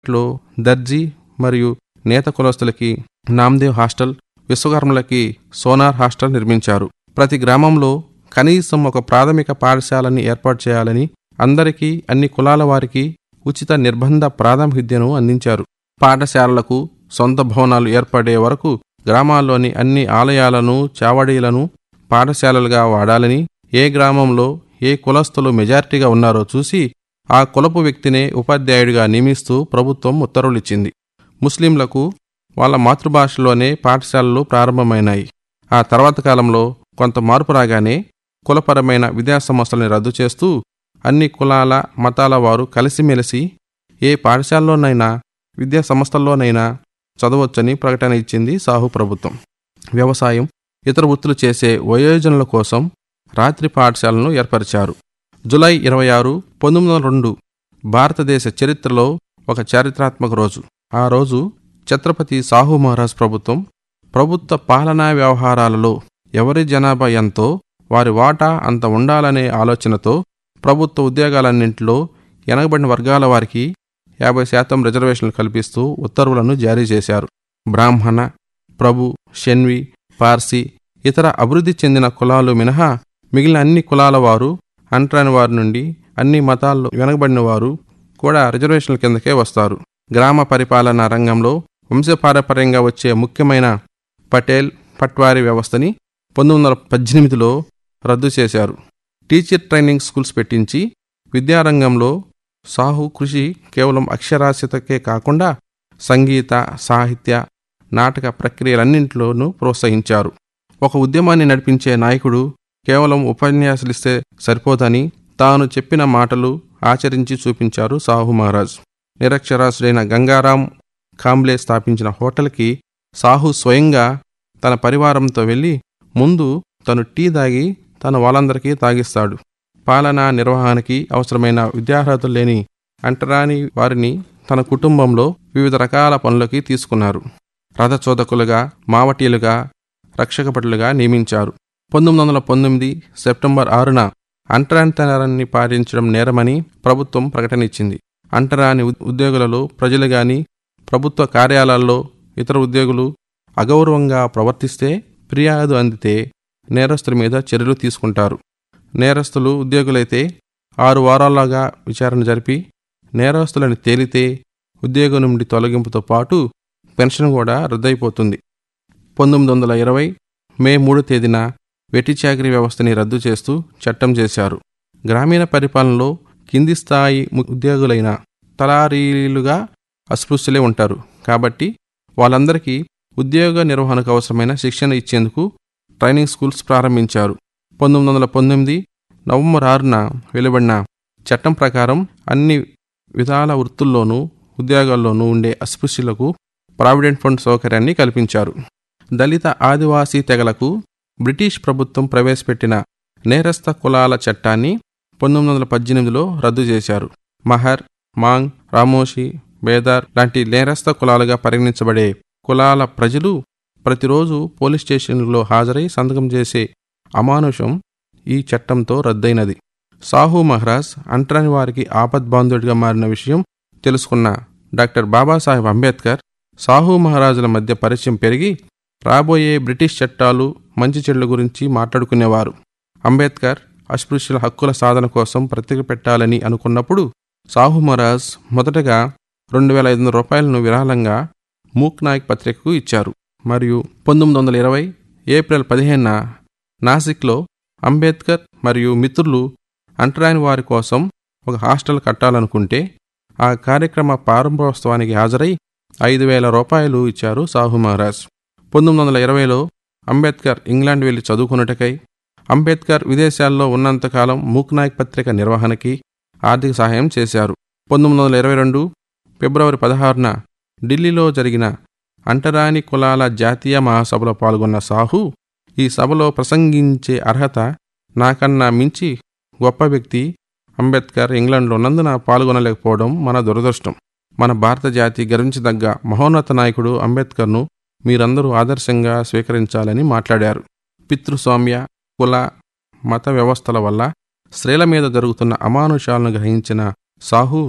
లో దర్జీ మరియు నేత కులస్తులకి నామ్దేవ్ హాస్టల్ విశ్వకర్మలకి సోనార్ హాస్టల్ నిర్మించారు ప్రతి గ్రామంలో కనీసం ఒక ప్రాథమిక పాఠశాలని ఏర్పాటు చేయాలని అందరికీ అన్ని కులాల వారికి ఉచిత నిర్బంధ ప్రాథమిక విద్యను అందించారు పాఠశాలలకు సొంత భవనాలు ఏర్పడే వరకు గ్రామాల్లోని అన్ని ఆలయాలను చావడీలను పాఠశాలలుగా వాడాలని ఏ గ్రామంలో ఏ కులస్తులు మెజారిటీగా ఉన్నారో చూసి ఆ కులపు వ్యక్తినే ఉపాధ్యాయుడిగా నియమిస్తూ ప్రభుత్వం ఉత్తర్వులిచ్చింది ముస్లింలకు వాళ్ళ మాతృభాషలోనే పాఠశాలలు ప్రారంభమైనాయి ఆ తర్వాత కాలంలో కొంత మార్పు రాగానే కులపరమైన విద్యా సంస్థల్ని రద్దు చేస్తూ అన్ని కులాల మతాల వారు కలిసిమెలిసి ఏ పాఠశాలలోనైనా విద్యా సంస్థల్లోనైనా చదవచ్చని ప్రకటన ఇచ్చింది సాహు ప్రభుత్వం వ్యవసాయం ఇతర వృత్తులు చేసే వయోజనుల కోసం రాత్రి పాఠశాలను ఏర్పరిచారు జులై ఇరవై ఆరు పంతొమ్మిది వందల రెండు భారతదేశ చరిత్రలో ఒక చారిత్రాత్మక రోజు ఆ రోజు ఛత్రపతి సాహు మహారాజ్ ప్రభుత్వం ప్రభుత్వ పాలనా వ్యవహారాలలో ఎవరి జనాభా ఎంతో వారి వాటా అంత ఉండాలనే ఆలోచనతో ప్రభుత్వ ఉద్యోగాలన్నింటిలో వెనకబడిన వర్గాల వారికి యాభై శాతం రిజర్వేషన్లు కల్పిస్తూ ఉత్తర్వులను జారీ చేశారు బ్రాహ్మణ ప్రభు షెన్వి పార్సీ ఇతర అభివృద్ధి చెందిన కులాలు మినహా మిగిలిన అన్ని కులాల వారు అంటరాని వారి నుండి అన్ని మతాల్లో వెనకబడిన వారు కూడా రిజర్వేషన్ల కిందకే వస్తారు గ్రామ పరిపాలనా రంగంలో వంశపారపర్యంగా వచ్చే ముఖ్యమైన పటేల్ పట్వారీ వ్యవస్థని పంతొమ్మిది వందల పద్దెనిమిదిలో రద్దు చేశారు టీచర్ ట్రైనింగ్ స్కూల్స్ పెట్టించి విద్యారంగంలో సాహు కృషి కేవలం అక్షరాస్యతకే కాకుండా సంగీత సాహిత్య నాటక ప్రక్రియలన్నింటిలోనూ ప్రోత్సహించారు ఒక ఉద్యమాన్ని నడిపించే నాయకుడు కేవలం ఉపన్యాసాలిస్తే సరిపోదని తాను చెప్పిన మాటలు ఆచరించి చూపించారు సాహు మహారాజ్ నిరక్షరాస్యుడైన గంగారాం కాంబ్లే స్థాపించిన హోటల్కి సాహు స్వయంగా తన పరివారంతో వెళ్ళి ముందు తను టీ తాగి తన వాళ్ళందరికీ తాగిస్తాడు పాలనా నిర్వహణకి అవసరమైన విద్యార్హతలు లేని అంటరాని వారిని తన కుటుంబంలో వివిధ రకాల పనులకి తీసుకున్నారు రథచోదకులుగా మావటీలుగా రక్షకభటులుగా నియమించారు పంతొమ్మిది వందల పంతొమ్మిది సెప్టెంబర్ ఆరున అంటరానితనాన్ని పాటించడం నేరమని ప్రభుత్వం ప్రకటన ఇచ్చింది అంటరాని ఉద్- ఉద్యోగులలో ప్రజలు గాని ప్రభుత్వ కార్యాలయాల్లో ఇతర ఉద్యోగులు అగౌరవంగా ప్రవర్తిస్తే ఫిర్యాదు అందితే నేరస్తుల మీద చర్యలు తీసుకుంటారు నేరస్తులు ఉద్యోగులైతే ఆరు వారాలుగా విచారణ జరిపి నేరస్తులని తేలితే ఉద్యోగం నుండి తొలగింపుతో పాటు పెన్షన్ కూడా రద్దయిపోతుంది పంతొమ్మిది వందల ఇరవై మే మూడు తేదీన వెట్టి చాకరీ వ్యవస్థని రద్దు చేస్తూ చట్టం చేశారు గ్రామీణ పరిపాలనలో కింది స్థాయి ము- ఉద్యోగులైన తలారీలుగా అస్పృశ్యులే ఉంటారు కాబట్టి వాళ్ళందరికీ ఉద్యోగ నిర్వహణకు అవసరమైన శిక్షణ ఇచ్చేందుకు ట్రైనింగ్ స్కూల్స్ ప్రారంభించారు పంతొమ్మిది వందల పంతొమ్మిది నవంబర్ ఆరున వెలువడిన చట్టం ప్రకారం అన్ని విధాల వృత్తుల్లోనూ ఉద్యోగాల్లోనూ ఉండే అస్పృశ్యులకు ప్రావిడెంట్ ఫండ్ సౌకర్యాన్ని కల్పించారు దళిత ఆదివాసీ తెగలకు బ్రిటిష్ ప్రభుత్వం ప్రవేశపెట్టిన నేరస్థ కులాల చట్టాన్ని పంతొమ్మిది వందల పద్దెనిమిదిలో రద్దు చేశారు మహర్ మాంగ్ రామోషి బేదార్ లాంటి నేరస్థ కులాలుగా పరిగణించబడే కులాల ప్రజలు ప్రతిరోజు పోలీస్ స్టేషన్లో హాజరై సంతకం చేసే అమానుషం ఈ చట్టంతో రద్దయినది సాహు మహారాజ్ అంటరాని వారికి ఆపద్బాంధుడిగా మారిన విషయం తెలుసుకున్న డాక్టర్ బాబాసాహెబ్ అంబేద్కర్ సాహు మహారాజుల మధ్య పరిచయం పెరిగి రాబోయే బ్రిటిష్ చట్టాలు మంచి చెడుల గురించి మాట్లాడుకునేవారు అంబేద్కర్ అస్పృశ్యుల హక్కుల సాధన కోసం ప్రతిక పెట్టాలని అనుకున్నప్పుడు సాహు మహారాజ్ మొదటగా రెండు వేల ఐదు వందల రూపాయలను విరాళంగా మూక్ నాయక్ పత్రికకు ఇచ్చారు మరియు పంతొమ్మిది వందల ఇరవై ఏప్రిల్ పదిహేనున నాసిక్లో అంబేద్కర్ మరియు మిత్రులు అంటరాని వారి కోసం ఒక హాస్టల్ కట్టాలనుకుంటే ఆ కార్యక్రమ ప్రారంభోత్సవానికి హాజరై ఐదు వేల రూపాయలు ఇచ్చారు సాహు మహారాజ్ పంతొమ్మిది వందల ఇరవైలో అంబేద్కర్ ఇంగ్లాండ్ వెళ్లి చదువుకున్నటకై అంబేద్కర్ విదేశాల్లో ఉన్నంతకాలం మూక్ నాయక్ పత్రిక నిర్వహణకి ఆర్థిక సహాయం చేశారు పంతొమ్మిది వందల ఇరవై రెండు ఫిబ్రవరి పదహారున ఢిల్లీలో జరిగిన అంటరాని కులాల జాతీయ మహాసభలో పాల్గొన్న సాహు ఈ సభలో ప్రసంగించే అర్హత నాకన్నా మించి గొప్ప వ్యక్తి అంబేద్కర్ ఇంగ్లాండ్లో ఉన్నందున పాల్గొనలేకపోవడం మన దురదృష్టం మన భారత జాతి గర్వించదగ్గ మహోన్నత నాయకుడు అంబేద్కర్ను మీరందరూ ఆదర్శంగా స్వీకరించాలని మాట్లాడారు పితృస్వామ్య కుల మత వ్యవస్థల వల్ల స్త్రీల మీద జరుగుతున్న అమానుషాలను గ్రహించిన సాహు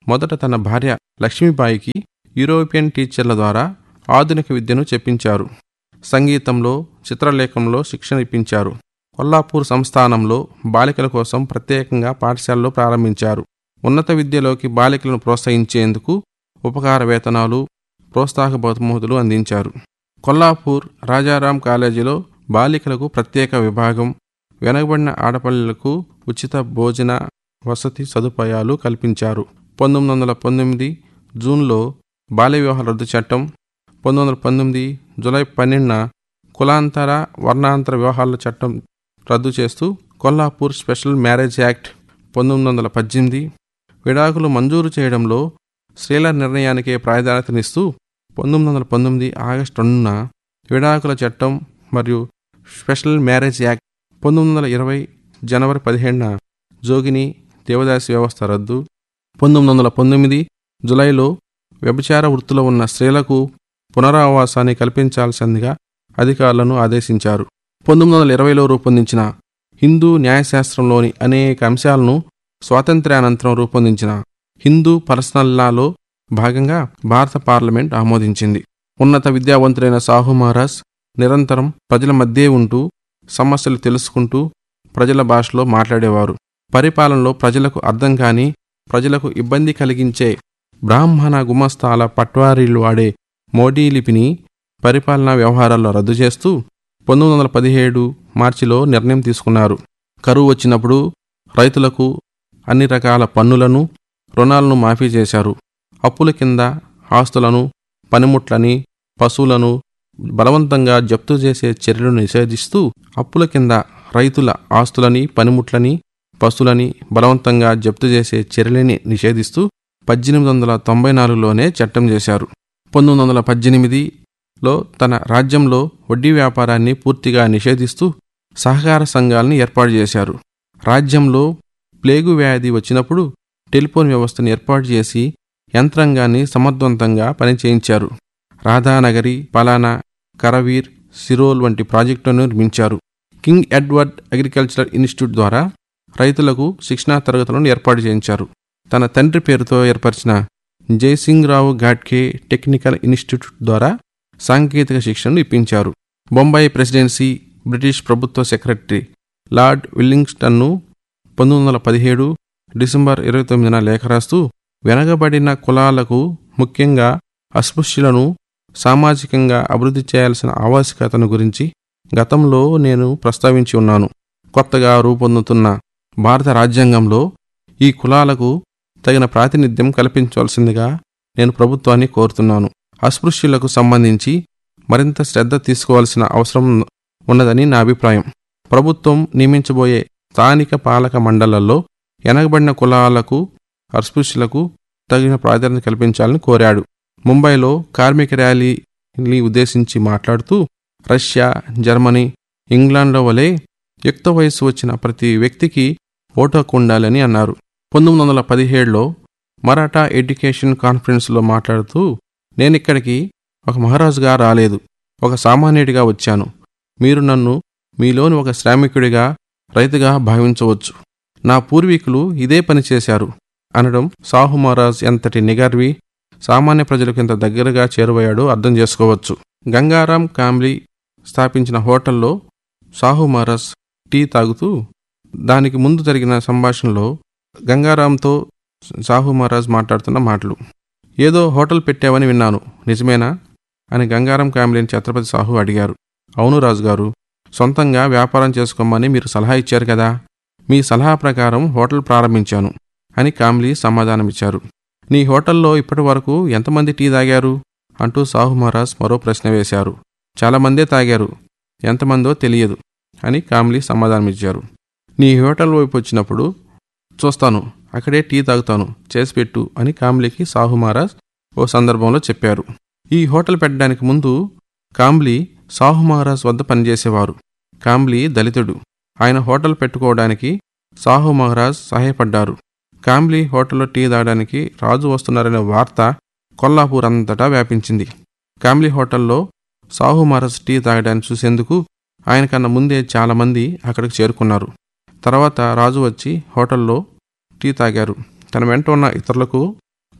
మొదట తన భార్య లక్ష్మీబాయికి యూరోపియన్ టీచర్ల ద్వారా ఆధునిక విద్యను చెప్పించారు సంగీతంలో చిత్రలేఖంలో శిక్షణ ఇప్పించారు కొల్లాపూర్ సంస్థానంలో బాలికల కోసం ప్రత్యేకంగా పాఠశాలలు ప్రారంభించారు ఉన్నత విద్యలోకి బాలికలను ప్రోత్సహించేందుకు ఉపకార వేతనాలు ప్రోత్సాహ బహుమతులు అందించారు కొల్లాపూర్ రాజారాం కాలేజీలో బాలికలకు ప్రత్యేక విభాగం వెనకబడిన ఆడపిల్లలకు ఉచిత భోజన వసతి సదుపాయాలు కల్పించారు పంతొమ్మిది వందల పంతొమ్మిది జూన్లో బాల్య వివాహ రద్దు చట్టం పంతొమ్మిది వందల పంతొమ్మిది జూలై పన్నెండున కులాంతర వర్ణాంతర వివాహాల చట్టం రద్దు చేస్తూ కొల్లాపూర్ స్పెషల్ మ్యారేజ్ యాక్ట్ పంతొమ్మిది వందల పద్దెనిమిది విడాకులు మంజూరు చేయడంలో స్త్రీల నిర్ణయానికే ప్రాధాన్యతనిస్తూ పంతొమ్మిది వందల పంతొమ్మిది ఆగస్టు రెండున విడాకుల చట్టం మరియు స్పెషల్ మ్యారేజ్ యాక్ట్ పంతొమ్మిది వందల ఇరవై జనవరి పదిహేడున జోగిని దేవదాసి వ్యవస్థ రద్దు పంతొమ్మిది వందల పంతొమ్మిది జులైలో వ్యభిచార వృత్తిలో ఉన్న స్త్రీలకు పునరావాసాన్ని కల్పించాల్సిందిగా అధికారులను ఆదేశించారు పంతొమ్మిది వందల ఇరవైలో రూపొందించిన హిందూ న్యాయశాస్త్రంలోని అనేక అంశాలను స్వాతంత్ర్యానంతరం రూపొందించిన హిందూ పర్సనల్ లాలో భాగంగా భారత పార్లమెంట్ ఆమోదించింది ఉన్నత విద్యావంతులైన సాహు మహారాజ్ నిరంతరం ప్రజల మధ్యే ఉంటూ సమస్యలు తెలుసుకుంటూ ప్రజల భాషలో మాట్లాడేవారు పరిపాలనలో ప్రజలకు అర్థం కాని ప్రజలకు ఇబ్బంది కలిగించే బ్రాహ్మణ గుమస్తాల పట్వారీలు వాడే మోడీ లిపిని పరిపాలనా వ్యవహారాల్లో రద్దు చేస్తూ పంతొమ్మిది వందల పదిహేడు మార్చిలో నిర్ణయం తీసుకున్నారు కరువు వచ్చినప్పుడు రైతులకు అన్ని రకాల పన్నులను రుణాలను మాఫీ చేశారు అప్పుల కింద ఆస్తులను పనిముట్లని పశువులను బలవంతంగా జప్తు చేసే చర్యలను నిషేధిస్తూ అప్పుల కింద రైతుల ఆస్తులని పనిముట్లని పశువులని బలవంతంగా జప్తు చేసే చర్యలని నిషేధిస్తూ పద్దెనిమిది వందల తొంభై నాలుగులోనే చట్టం చేశారు పంతొమ్మిది వందల పద్దెనిమిదిలో తన రాజ్యంలో వడ్డీ వ్యాపారాన్ని పూర్తిగా నిషేధిస్తూ సహకార సంఘాలను ఏర్పాటు చేశారు రాజ్యంలో ప్లేగు వ్యాధి వచ్చినప్పుడు టెలిఫోన్ వ్యవస్థను ఏర్పాటు చేసి యంత్రాంగాన్ని సమర్థవంతంగా పనిచేయించారు రాధానగరి పలానా కరవీర్ సిరోల్ వంటి ప్రాజెక్టులను నిర్మించారు కింగ్ ఎడ్వర్డ్ అగ్రికల్చరల్ ఇన్స్టిట్యూట్ ద్వారా రైతులకు శిక్షణా తరగతులను ఏర్పాటు చేయించారు తన తండ్రి పేరుతో ఏర్పరిచిన జయసింగ్ రావు ఘాట్కే టెక్నికల్ ఇన్స్టిట్యూట్ ద్వారా సాంకేతిక శిక్షణను ఇప్పించారు బొంబాయి ప్రెసిడెన్సీ బ్రిటిష్ ప్రభుత్వ సెక్రటరీ లార్డ్ విల్లింగ్స్టన్ను పంతొమ్మిది వందల పదిహేడు డిసెంబర్ ఇరవై తొమ్మిదిన లేఖ రాస్తూ వెనకబడిన కులాలకు ముఖ్యంగా అస్పృశ్యులను సామాజికంగా అభివృద్ధి చేయాల్సిన ఆవశ్యకతను గురించి గతంలో నేను ప్రస్తావించి ఉన్నాను కొత్తగా రూపొందుతున్న భారత రాజ్యాంగంలో ఈ కులాలకు తగిన ప్రాతినిధ్యం కల్పించవలసిందిగా నేను ప్రభుత్వాన్ని కోరుతున్నాను అస్పృశ్యులకు సంబంధించి మరింత శ్రద్ధ తీసుకోవాల్సిన అవసరం ఉన్నదని నా అభిప్రాయం ప్రభుత్వం నియమించబోయే స్థానిక పాలక మండళ్లలో వెనకబడిన కులాలకు అస్పృశ్యులకు తగిన ప్రాధాన్యత కల్పించాలని కోరాడు ముంబైలో కార్మిక ర్యాలీని ఉద్దేశించి మాట్లాడుతూ రష్యా జర్మనీ ఇంగ్లాండ్ల వలె యుక్త వయస్సు వచ్చిన ప్రతి వ్యక్తికి ఓటు హక్కు ఉండాలని అన్నారు పంతొమ్మిది వందల పదిహేడులో మరాఠా ఎడ్యుకేషన్ కాన్ఫరెన్స్లో మాట్లాడుతూ నేనిక్కడికి ఒక మహారాజుగా రాలేదు ఒక సామాన్యుడిగా వచ్చాను మీరు నన్ను మీలోని ఒక శ్రామికుడిగా రైతుగా భావించవచ్చు నా పూర్వీకులు ఇదే పని చేశారు అనడం సాహు మహారాజ్ ఎంతటి నిగర్వి సామాన్య ప్రజలకు ఎంత దగ్గరగా చేరువయ్యాడో అర్థం చేసుకోవచ్చు గంగారాం కాంబ్లీ స్థాపించిన హోటల్లో సాహు మహారాజ్ టీ తాగుతూ దానికి ముందు జరిగిన సంభాషణలో గంగారాంతో సాహు మహారాజ్ మాట్లాడుతున్న మాటలు ఏదో హోటల్ పెట్టావని విన్నాను నిజమేనా అని గంగారాం కాంబ్లీని ఛత్రపతి సాహు అడిగారు అవును రాజుగారు సొంతంగా వ్యాపారం చేసుకోమని మీరు సలహా ఇచ్చారు కదా మీ సలహా ప్రకారం హోటల్ ప్రారంభించాను అని కాంబ్లీ సమాధానమిచ్చారు నీ హోటల్లో ఇప్పటి వరకు ఎంతమంది టీ తాగారు అంటూ సాహు మహారాజ్ మరో ప్రశ్న వేశారు చాలామందే తాగారు ఎంతమందో తెలియదు అని కామ్లీ సమాధానమిచ్చారు నీ హోటల్ వైపు వచ్చినప్పుడు చూస్తాను అక్కడే టీ తాగుతాను చేసి పెట్టు అని కామ్లీకి సాహు మహారాజ్ ఓ సందర్భంలో చెప్పారు ఈ హోటల్ పెట్టడానికి ముందు కాంబ్లీ సాహు మహారాజ్ వద్ద పనిచేసేవారు కాంబ్లీ దళితుడు ఆయన హోటల్ పెట్టుకోవడానికి సాహు మహారాజ్ సహాయపడ్డారు కాంబ్లీ హోటల్లో టీ తాగడానికి రాజు వస్తున్నారనే వార్త కొల్లాపూర్ అంతటా వ్యాపించింది కాంబ్లీ హోటల్లో సాహు మహారాజ్ టీ తాగడానికి చూసేందుకు ఆయన కన్నా ముందే చాలామంది అక్కడికి చేరుకున్నారు తర్వాత రాజు వచ్చి హోటల్లో టీ తాగారు తన వెంట ఉన్న ఇతరులకు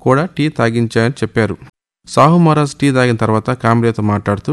కూడా టీ తాగించాయని చెప్పారు సాహు మహారాజ్ టీ తాగిన తర్వాత కాంబ్లేతో మాట్లాడుతూ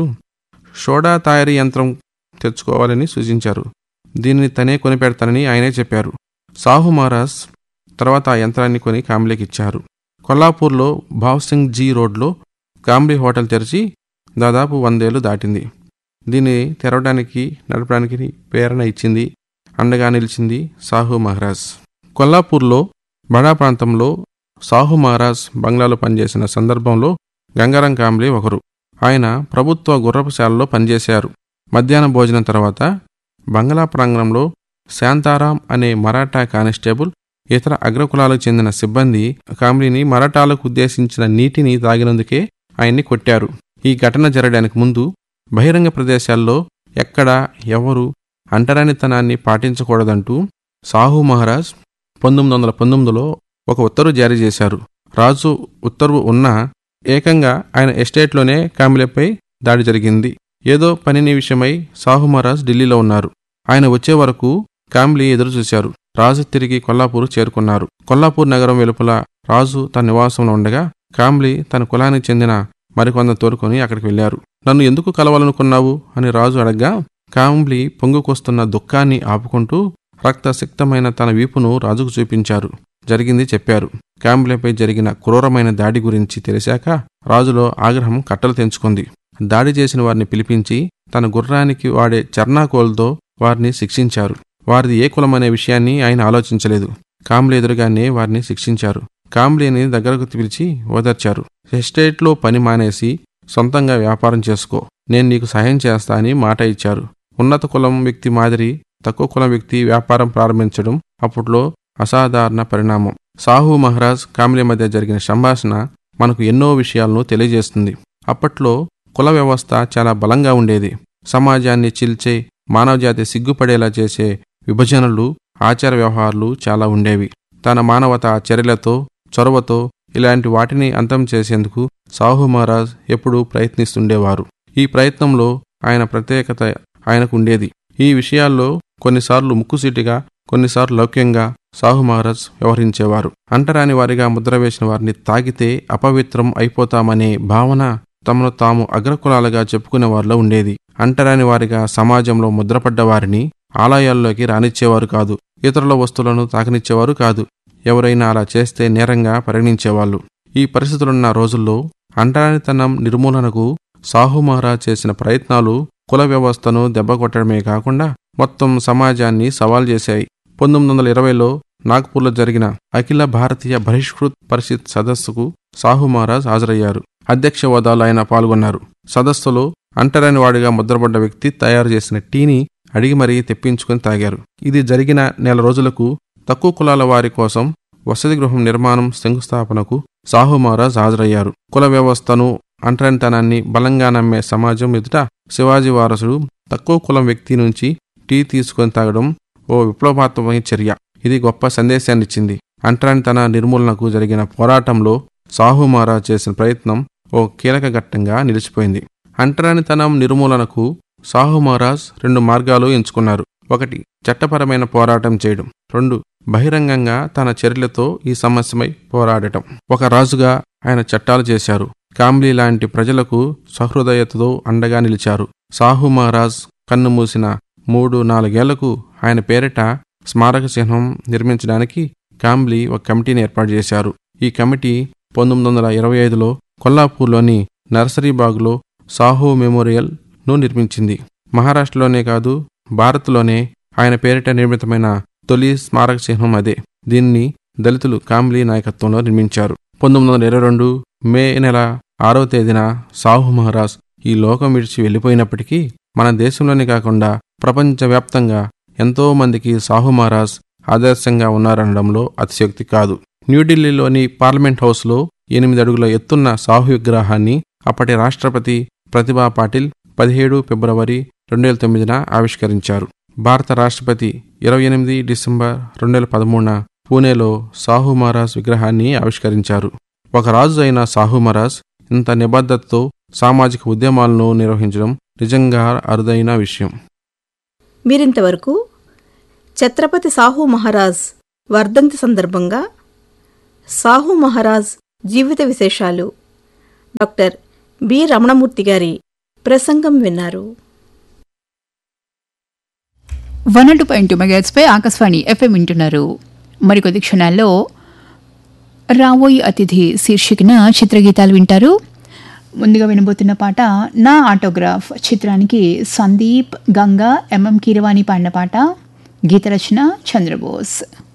సోడా తయారీ యంత్రం తెచ్చుకోవాలని సూచించారు దీనిని తనే కొనిపెడతానని ఆయనే చెప్పారు సాహు మహారాజ్ తర్వాత ఆ యంత్రాన్ని కొని కాంబ్లేకి ఇచ్చారు కొల్లాపూర్లో భావ్సింగ్ జీ రోడ్లో కాంబ్లీ హోటల్ తెరిచి దాదాపు వందేళ్లు దాటింది దీన్ని తెరవడానికి నడపడానికి ప్రేరణ ఇచ్చింది అండగా నిలిచింది సాహు మహారాజ్ కొల్లాపూర్లో బడా ప్రాంతంలో సాహు మహారాజ్ బంగ్లాలో పనిచేసిన సందర్భంలో గంగారం కాంబ్లే ఒకరు ఆయన ప్రభుత్వ గుర్రపుశాలలో పనిచేశారు మధ్యాహ్నం భోజనం తర్వాత బంగ్లా ప్రాంగణంలో శాంతారాం అనే మరాఠా కానిస్టేబుల్ ఇతర అగ్రకులాలకు చెందిన సిబ్బంది కాంబ్లీని మరాఠాలకు ఉద్దేశించిన నీటిని తాగినందుకే ఆయన్ని కొట్టారు ఈ ఘటన జరగడానికి ముందు బహిరంగ ప్రదేశాల్లో ఎక్కడా ఎవరు అంటరానితనాన్ని పాటించకూడదంటూ సాహు మహారాజ్ పంతొమ్మిది వందల పంతొమ్మిదిలో ఒక ఉత్తర్వు జారీ చేశారు రాజు ఉత్తర్వు ఉన్నా ఏకంగా ఆయన ఎస్టేట్లోనే కాంబ్లేపై దాడి జరిగింది ఏదో పనిని విషయమై సాహు మహారాజ్ ఢిల్లీలో ఉన్నారు ఆయన వచ్చే వరకు కాంబ్లీ ఎదురు చూశారు రాజు తిరిగి కొల్లాపూర్ చేరుకున్నారు కొల్లాపూర్ నగరం వెలుపల రాజు తన నివాసంలో ఉండగా కాంబ్లీ తన కులానికి చెందిన మరికొంత తోరుకొని అక్కడికి వెళ్లారు నన్ను ఎందుకు కలవాలనుకున్నావు అని రాజు అడగ్గా కాంబ్లీ పొంగుకొస్తున్న దుఃఖాన్ని ఆపుకుంటూ రక్తసిక్తమైన తన వీపును రాజుకు చూపించారు జరిగింది చెప్పారు కాంబ్లేపై జరిగిన క్రూరమైన దాడి గురించి తెలిసాక రాజులో ఆగ్రహం కట్టలు తెంచుకుంది దాడి చేసిన వారిని పిలిపించి తన గుర్రానికి వాడే చర్నాకోల్తో వారిని శిక్షించారు వారిది ఏ కులమనే విషయాన్ని ఆయన ఆలోచించలేదు కాంబ్లీ ఎదురుగానే వారిని శిక్షించారు కాంబ్లీని దగ్గరకు పిలిచి ఓదార్చారు ఎస్టేట్లో పని మానేసి సొంతంగా వ్యాపారం చేసుకో నేను నీకు సహాయం చేస్తా అని మాట ఇచ్చారు ఉన్నత కులం వ్యక్తి మాదిరి తక్కువ కులం వ్యక్తి వ్యాపారం ప్రారంభించడం అప్పట్లో అసాధారణ పరిణామం సాహు మహారాజ్ కాంబ్లీ మధ్య జరిగిన సంభాషణ మనకు ఎన్నో విషయాలను తెలియజేస్తుంది అప్పట్లో కుల వ్యవస్థ చాలా బలంగా ఉండేది సమాజాన్ని చిల్చే మానవజాతి సిగ్గుపడేలా చేసే విభజనలు ఆచార వ్యవహారాలు చాలా ఉండేవి తన మానవత చర్యలతో చొరవతో ఇలాంటి వాటిని అంతం చేసేందుకు సాహు మహారాజ్ ఎప్పుడూ ప్రయత్నిస్తుండేవారు ఈ ప్రయత్నంలో ఆయన ప్రత్యేకత ఆయనకు ఉండేది ఈ విషయాల్లో కొన్నిసార్లు ముక్కుసీటిగా కొన్నిసార్లు లౌక్యంగా సాహు మహారాజ్ వ్యవహరించేవారు అంటరాని వారిగా ముద్ర వేసిన వారిని తాగితే అపవిత్రం అయిపోతామనే భావన తమను తాము అగ్రకులాలుగా చెప్పుకునే వారిలో ఉండేది అంటరాని వారిగా సమాజంలో ముద్రపడ్డ వారిని ఆలయాల్లోకి రానిచ్చేవారు కాదు ఇతరుల వస్తువులను తాకనిచ్చేవారు కాదు ఎవరైనా అలా చేస్తే నేరంగా పరిగణించేవాళ్ళు ఈ పరిస్థితులున్న రోజుల్లో అంటరానితనం నిర్మూలనకు సాహు మహారాజ్ చేసిన ప్రయత్నాలు కుల వ్యవస్థను దెబ్బకొట్టడమే కాకుండా మొత్తం సమాజాన్ని సవాల్ చేశాయి పంతొమ్మిది వందల ఇరవైలో నాగ్పూర్లో జరిగిన అఖిల భారతీయ బహిష్కృత్ పరిషత్ సదస్సుకు సాహు మహారాజ్ హాజరయ్యారు అధ్యక్ష హోదాలో ఆయన పాల్గొన్నారు సదస్సులో అంటరాని వాడిగా ముద్రపడ్డ వ్యక్తి తయారు చేసిన టీని అడిగి మరీ తెప్పించుకొని తాగారు ఇది జరిగిన నెల రోజులకు తక్కువ కులాల వారి కోసం వసతి గృహం నిర్మాణం శంకుస్థాపనకు సాహు మహారాజ్ హాజరయ్యారు కుల వ్యవస్థను అంటరానితనాన్ని బలంగా నమ్మే సమాజం ఎదుట శివాజీ వారసుడు తక్కువ కులం వ్యక్తి నుంచి టీ తీసుకొని తాగడం ఓ విప్లవాత్మక చర్య ఇది గొప్ప సందేశాన్నిచ్చింది అంటరానితన నిర్మూలనకు జరిగిన పోరాటంలో సాహు మహారాజ్ చేసిన ప్రయత్నం ఓ కీలక ఘట్టంగా నిలిచిపోయింది అంటరానితనం నిర్మూలనకు సాహు మహారాజ్ రెండు మార్గాలు ఎంచుకున్నారు ఒకటి చట్టపరమైన పోరాటం చేయడం రెండు బహిరంగంగా తన చర్యలతో ఈ సమస్యపై పోరాడటం ఒక రాజుగా ఆయన చట్టాలు చేశారు కాంబ్లీ లాంటి ప్రజలకు సహృదయతతో అండగా నిలిచారు సాహు మహారాజ్ కన్ను మూసిన మూడు నాలుగేళ్లకు ఆయన పేరిట స్మారక చిహ్నం నిర్మించడానికి కాంబ్లీ ఒక కమిటీని ఏర్పాటు చేశారు ఈ కమిటీ పంతొమ్మిది వందల ఇరవై ఐదులో కొల్లాపూర్లోని నర్సరీబాగ్లో సాహు మెమోరియల్ను నిర్మించింది మహారాష్ట్రలోనే కాదు భారత్లోనే ఆయన పేరిట నిర్మితమైన తొలి స్మారక చిహ్నం అదే దీన్ని దళితులు కాంబ్లీ నాయకత్వంలో నిర్మించారు పంతొమ్మిది వందల ఇరవై రెండు మే నెల ఆరవ తేదీన సాహు మహారాజ్ ఈ లోకం విడిచి వెళ్ళిపోయినప్పటికీ మన దేశంలోనే కాకుండా ప్రపంచవ్యాప్తంగా ఎంతో మందికి సాహు మహారాజ్ ఆదర్శంగా ఉన్నారనడంలో అతిశక్తి కాదు న్యూఢిల్లీలోని పార్లమెంట్ హౌస్లో ఎనిమిది అడుగుల ఎత్తున్న సాహు విగ్రహాన్ని అప్పటి రాష్ట్రపతి ప్రతిభా పాటిల్ పదిహేడు ఫిబ్రవరి రెండు వేల తొమ్మిదిన ఆవిష్కరించారు భారత రాష్ట్రపతి ఇరవై ఎనిమిది డిసెంబర్ రెండు వేల పదమూడున పూణేలో సాహు మహారాజ్ విగ్రహాన్ని ఆవిష్కరించారు ఒక రాజు అయిన సాహు మహారాజ్ ఇంత నిబద్ధతతో సామాజిక ఉద్యమాలను నిర్వహించడం నిజంగా అరుదైన విషయం మీరింతవరకు ఛత్రపతి సాహు మహారాజ్ వర్ధంతి సందర్భంగా సాహు మహారాజ్ జీవిత విశేషాలు డాక్టర్ బి రమణమూర్తి గారి ప్రసంగం విన్నారు వన్ టూ పాయింట్ టూ మెగాట్స్పై ఆకాశవాణి ఎఫ్ఎం వింటున్నారు మరికొద్ది క్షణాల్లో రావోయి అతిథి శీర్షికన చిత్రగీతాలు వింటారు ముందుగా వినబోతున్న పాట నా ఆటోగ్రాఫ్ చిత్రానికి సందీప్ గంగా ఎంఎం కీరవాణి పాడిన పాట గీతరచన చంద్రబోస్